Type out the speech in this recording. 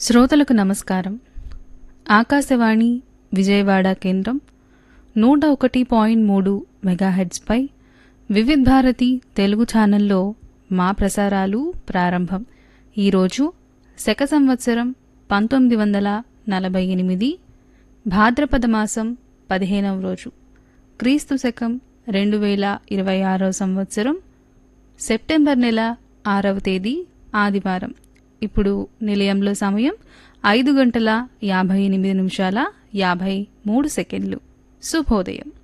శ్రోతలకు నమస్కారం ఆకాశవాణి విజయవాడ కేంద్రం నూట ఒకటి పాయింట్ మూడు మెగాహెడ్స్పై వివిధ్ భారతి తెలుగు ఛానల్లో మా ప్రసారాలు ప్రారంభం ఈరోజు శక సంవత్సరం పంతొమ్మిది వందల నలభై ఎనిమిది భాద్రపద మాసం పదిహేనవ రోజు క్రీస్తు శకం రెండు వేల ఇరవై ఆరవ సంవత్సరం సెప్టెంబర్ నెల ఆరవ తేదీ ఆదివారం ఇప్పుడు నిలయంలో సమయం ఐదు గంటల యాభై ఎనిమిది నిమిషాల యాభై మూడు సెకండ్లు శుభోదయం